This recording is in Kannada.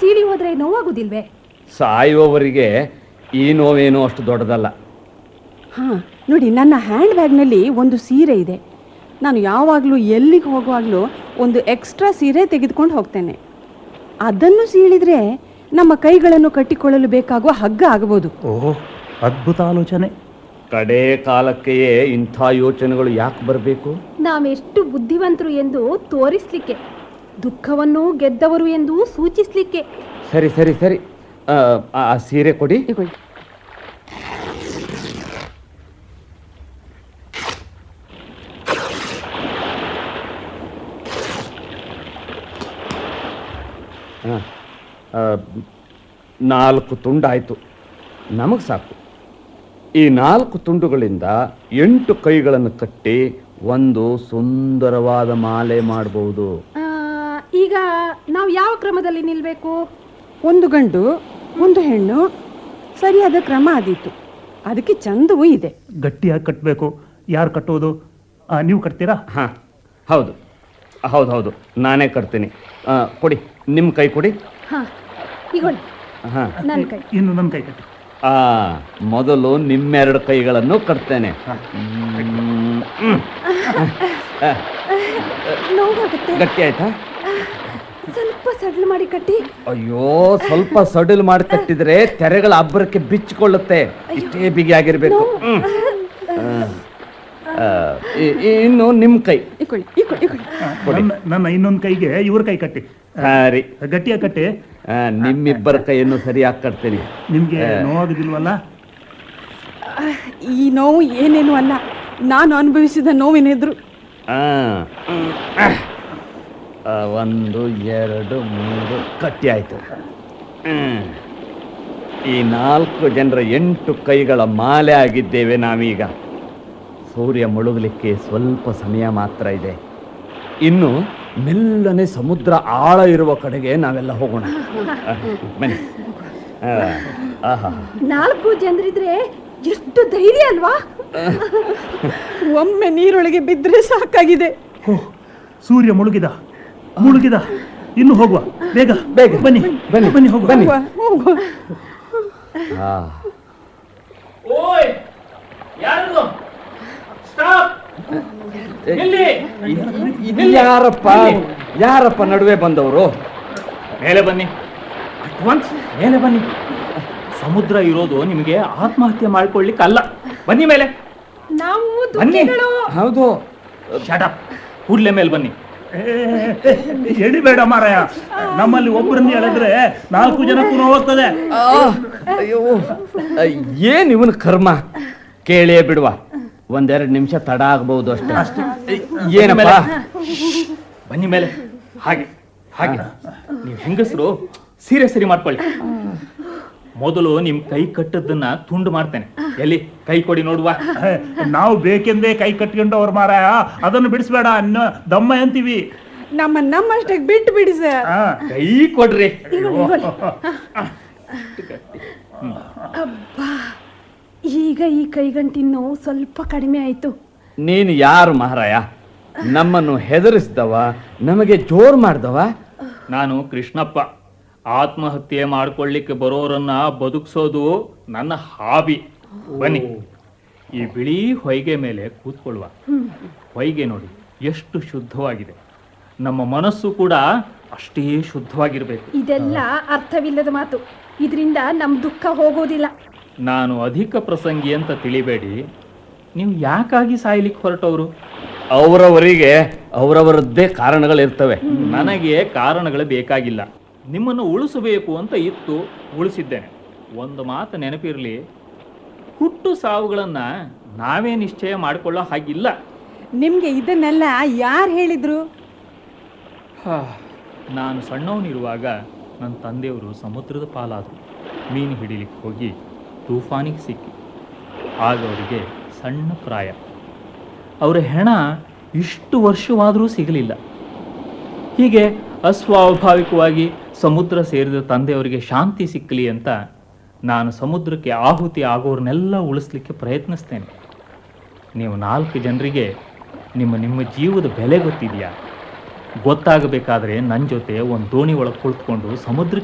ಸೀಳಿ ಹೋದ್ರೆ ನೋವಾಗುದಿಲ್ವೇ ಸಾಯುವವರಿಗೆ ಈ ನೋವೇನೋ ಅಷ್ಟು ದೊಡ್ಡದಲ್ಲ ಹಾಂ ನೋಡಿ ನನ್ನ ಹ್ಯಾಂಡ್ ಬ್ಯಾಗ್ನಲ್ಲಿ ಒಂದು ಸೀರೆ ಇದೆ ನಾನು ಯಾವಾಗಲೂ ಎಲ್ಲಿಗೆ ಹೋಗುವಾಗಲೂ ಒಂದು ಎಕ್ಸ್ಟ್ರಾ ಸೀರೆ ತೆಗೆದುಕೊಂಡು ಹೋಗ್ತೇನೆ ಅದನ್ನು ಸೀಳಿದರೆ ನಮ್ಮ ಕೈಗಳನ್ನು ಕಟ್ಟಿಕೊಳ್ಳಲು ಬೇಕಾಗುವ ಹಗ್ಗ ಆಗಬಹುದು ಓಹ್ ಅದ್ಭುತ ಆಲೋಚನೆ ಕಡೆ ಕಾಲಕ್ಕೆಯೇ ಇಂಥ ಯೋಚನೆಗಳು ಯಾಕೆ ಬರಬೇಕು ನಾವೆಷ್ಟು ಬುದ್ಧಿವಂತರು ಎಂದು ತೋರಿಸ್ಲಿಕ್ಕೆ ದುಃಖವನ್ನು ಗೆದ್ದವರು ಎಂದು ಸೂಚಿಸ್ಲಿಕ್ಕೆ ಸರಿ ಸರಿ ಸರಿ ಆ, ಆ ಆ ಸೀರೆ ಕೊಡಿ ಇಗೊಳ್ಳಿ ಹಾಂ ನಾಲ್ಕು ತುಂಡಾಯಿತು ನಮಗೆ ಸಾಕು ಈ ನಾಲ್ಕು ತುಂಡುಗಳಿಂದ ಎಂಟು ಕೈಗಳನ್ನು ಕಟ್ಟಿ ಒಂದು ಸುಂದರವಾದ ಮಾಲೆ ಮಾಡಬಹುದು ಆ, ಈಗ ನಾವು ಯಾವ ಕ್ರಮದಲ್ಲಿ ನಿಲ್ಬೇಕು ಒಂದು ಗಂಡು ಒಂದು ಹೆಣ್ಣು ಸರಿಯಾದ ಕ್ರಮ ಆದೀತು ಅದಕ್ಕೆ ಚಂದವೂ ಇದೆ ಗಟ್ಟಿಯಾಗಿ ಕಟ್ಟಬೇಕು ಯಾರು ಕಟ್ಟೋದು ಆ, ನೀವು ಕಟ್ತೀರಾ ಹಾಂ ಹೌದು ಹೌದು ಹೌದು ನಾನೇ ಕಟ್ತೀನಿ ಆ, ಕೊಡಿ ನಿಮ್ಮ ಕೈ ಕೊಡಿ ಹಾ ಈಗೊಳ್ಳಿ ಹಾಂ ನನ್ನ ಕೈ ಇನ್ನು ನನ್ನ ಕೈ ಕಟ್ಟಿ ಆ ಮೊದಲು ನಿಮ್ಮೆರಡು ಕೈಗಳನ್ನು ಕಟ್ತೇನೆ ಹ್ಮ್. ಹ್ಮ್. ನೋವಾಗುತ್ತೆ ಗಟ್ಟಿ ಆಯ್ತಾ ಸ್ವಲ್ಪ ಸಡ್ಲು ಮಾಡಿ ಕಟ್ಟಿ ಅಯ್ಯೋ ಸ್ವಲ್ಪ ಸಡಿಲು ಮಾಡಿ ಕಟ್ಟಿದ್ರೆ ತೆರೆಗಳ ಅಬ್ಬರಕ್ಕೆ ಬಿಚ್ಚಿಕೊಳ್ಳುತ್ತೆ ಇಷ್ಟೇ ಬಿಗಿಯಾಗಿರ್ಬೇಕು ಹ್ಮ್. ಆ, ಇ- ಇ- ಇನ್ನು ನಿಮ್ಮ ಕೈ ಇಕೊಳ್ಳಿ ಇಕೊಳ್ಳಿ ಇಕೊಳ್ಳಿ ಆ, ನನ್ನ ನನ್ನ ಇನ್ನೊಂದು ಕೈಗೆ ಇವ್ರ ಕೈ ಕಟ್ಟಿ ಸರಿ ಗಟ್ಟಿಯಾಗಿ ಕಟ್ಟಿ ಆ, ನಿಮ್ಮಿಬ್ಬರ ಕೈಯನ್ನು ಸರಿಯಾಗಿ ಕಟ್ತೀನಿ ನಿಮ್ಗೆ ನೋವಾಗುದಿಲ್ವಲ್ಲ ಈ ನೋವು ಏನೇನು ಅಲ್ಲ ನಾನು ಅನುಭವಿಸಿದ ನೋವಿನೆದುರು ಆ, ಹ್ಮ್. ಆ, ಒಂದು ಎರಡು ಮೂರು ಕಟ್ಟಿ ಆಯ್ತು ಹ್ಮ್. ಈ ನಾಲ್ಕು ಜನರ ಎಂಟು ಕೈಗಳ ಮಾಲೆ ಆಗಿದ್ದೇವೆ ನಾವೀಗ ಸೂರ್ಯ ಮುಳುಗಲಿಕ್ಕೆ ಸ್ವಲ್ಪ ಸಮಯ ಮಾತ್ರ ಇದೆ ಇನ್ನು ಮೆಲ್ಲನೆ ಸಮುದ್ರ ಆಳ ಇರುವ ಕಡೆಗೆ ನಾವೆಲ್ಲ ಹೋಗೋಣ ಆ, ಬನ್ನಿ ಆ, ಆಹಾ ನಾಲ್ಕು ಜನರಿದ್ರೆ ಎಷ್ಟು ಧೈರ್ಯ ಅಲ್ವಾ ಒಮ್ಮೆ ನೀರೊಳಗೆ ಬಿದ್ದರೆ ಸಾಕಾಗಿದೆ ಹೋ ಸೂರ್ಯ ಮುಳುಗಿದ ಮುಳುಗಿದ ಇನ್ನು ಹೋಗುವ ಬೇಗ ಬೇಗ. ಬನ್ನಿ ಬನ್ನಿ. ಬನ್ನಿ ಹೋಗುವ ಬನ್ನಿ. ಹೋಗುವ, ಹೋಗುವ. ಆ ಓಯ್ ಯಾರು ಸ್ಟಾಪ್ ಇದು ಯಾರಪ್ಪ ಯಾರಪ್ಪ ನಡುವೆ ಬಂದವರು ಮೇಲೆ ಬನ್ನಿ ಅಡ್ವಾನ್ಸ್ ಮೇಲೆ ಬನ್ನಿ ಸಮುದ್ರ ಇರೋದು ನಿಮಗೆ ಆತ್ಮಹತ್ಯೆ ಮಾಡ್ಕೊಳ್ಳಿಕ್ಕೆ ಅಲ್ಲ ಬನ್ನಿ ಮೇಲೆ ನಾವು ಬನ್ನಿ. ದುಃಖಿಗಳು ಹೌದು ಶಟಪ್ ಕೂಡ್ಲೆ ಮೇಲೆ ಬನ್ನಿ ಎಳಿಬೇಡ ಮಾರಾಯ ನಮ್ಮಲ್ಲಿ ಒಬ್ಬರನ್ನ ಹೇಳಿದ್ರೆ ನಾಲ್ಕು ಜನಕ್ಕೂ ನೋವಾಗ್ತದೆ ಆ, ಅಯ್ಯೋ ಆ, ಏನ್ ಇವನ್ ಕರ್ಮ ಕೇಳೇ ಬಿಡುವ ಒಂದೆರಡು ನಿಮಿಷ ತಡ ಆಗ್ಬಹುದು ಅಷ್ಟೇ ಏನಪ್ಪ ಬನ್ನಿ ಮೇಲೆ ಹಾಗೆ ಹಾಗೆ ನೀವು ಹೆಂಗಸರು ಸೀರೆ ಸರಿ ಮಾಡ್ಕೊಳ್ಳಿ ಮೊದಲು ನಿಮ್ ಕೈ ಕಟ್ಟದ್ದನ್ನ ತುಂಡು ಮಾಡ್ತೇನೆ ಎಲ್ಲಿ ಕೈ ಕೊಡಿ ನೋಡುವ ಹೇ, ನಾವು ಬೇಕೆಂದೇ ಕೈ ಕಟ್ಕೊಂಡವ್ರ ಮಾರಾಯ ಅದನ್ನು ಬಿಡಿಸ್ಬೇಡ ಅನ್ನೋ ದಮ್ಮ ಅಂತೀವಿ ನಮ್ಮ ನಮ್ಮಷ್ಟಕ್ಕೆ ಬಿಟ್ಟು ಬಿಡಿ ಸರ್ ಆ, ಕೈ ಕೊಡ್ರಿ ಅಬ್ಬಾ ಈಗ ಈ ಕೈಗಂಟಿನ ನೋವು ಸ್ವಲ್ಪ ಕಡಿಮೆ ಆಯ್ತು ನೀನು ಯಾರು ಮಹಾರಾಯ ನಮ್ಮನ್ನು ಹೆದರಿಸಿದವ ನಮಗೆ ಜೋರ್ ಮಾಡ್ದವ ನಾನು ಕೃಷ್ಣಪ್ಪ ಆತ್ಮಹತ್ಯೆ ಮಾಡ್ಕೊಳ್ಳಿಕ್ಕೆ ಬರೋರನ್ನ ಬದುಕಿಸೋದು ನನ್ನ ಹಾಬಿ ಬನ್ನಿ ಈ ಬಿಳಿ ಹೊಯ್ಗೆ ಮೇಲೆ ಕೂತ್ಕೊಳ್ಳುವ ಹೊಯ್ಗೆ ನೋಡಿ ಎಷ್ಟು ಶುದ್ಧವಾಗಿದೆ ನಮ್ಮ ಮನಸ್ಸು ಕೂಡ ಅಷ್ಟೇ ಶುದ್ಧವಾಗಿರಬೇಕು ಇದೆಲ್ಲ ಅರ್ಥವಿಲ್ಲದ ಮಾತು ಇದರಿಂದ ನಮ್ ದುಃಖ ಹೋಗೋದಿಲ್ಲ ನಾನು ಅಧಿಕ ಪ್ರಸಂಗಿ ಅಂತ ತಿಳಿಬೇಡಿ ನೀವು ಯಾಕಾಗಿ ಸಾಯ್ಲಿಕ್ಕೆ ಹೊರಟವರು ಅವರವರಿಗೆ ಅವರವರದ್ದೇ ಕಾರಣಗಳಿರ್ತವೆ ನನಗೆ ಕಾರಣಗಳು ಬೇಕಾಗಿಲ್ಲ ನಿಮ್ಮನ್ನು ಉಳಿಸಬೇಕು ಅಂತ ಇತ್ತು ಉಳಿಸಿದ್ದೇನೆ ಒಂದು ಮಾತು ನೆನಪಿರಲಿ ಹುಟ್ಟು ಸಾವುಗಳನ್ನ ನಾವೇ ನಿಶ್ಚಯ ಮಾಡಿಕೊಳ್ಳೋ ಹಾಗಿಲ್ಲ ನಿಮ್ಗೆ ಇದನ್ನೆಲ್ಲ ಯಾರು ಹೇಳಿದ್ರು ಹಾ, ನಾನು ಸಣ್ಣವನಿರುವಾಗ ನನ್ನ ತಂದೆಯವರು ಸಮುದ್ರದ ಪಾಲಾದರು ಮೀನು ಹಿಡಿಲಿಕ್ಕೆ ಹೋಗಿ ತೂಫಾನಿಗೆ ಸಿಕ್ಕಿ ಆಗ ಅವರಿಗೆ ಸಣ್ಣ ಪ್ರಾಯ ಅವರ ಹೆಣ ಇಷ್ಟು ವರ್ಷವಾದರೂ ಸಿಗಲಿಲ್ಲ ಹೀಗೆ ಅಸ್ವಾಭಾವಿಕವಾಗಿ ಸಮುದ್ರ ಸೇರಿದ ತಂದೆಯವರಿಗೆ ಶಾಂತಿ ಸಿಕ್ಕಲಿ ಅಂತ ನಾನು ಸಮುದ್ರಕ್ಕೆ ಆಹುತಿ ಆಗೋರ್ನೆಲ್ಲ ಉಳಿಸ್ಲಿಕ್ಕೆ ಪ್ರಯತ್ನಿಸ್ತೇನೆ ನೀವು ನಾಲ್ಕು ಜನರಿಗೆ ನಿಮ್ಮ ನಿಮ್ಮ ಜೀವದ ಬೆಲೆ ಗೊತ್ತಿದೆಯಾ ಗೊತ್ತಾಗಬೇಕಾದ್ರೆ ನನ್ನ ಜೊತೆ ಒಂದು ದೋಣಿ ಒಳಗೆ ಕುಳಿತುಕೊಂಡು ಸಮುದ್ರ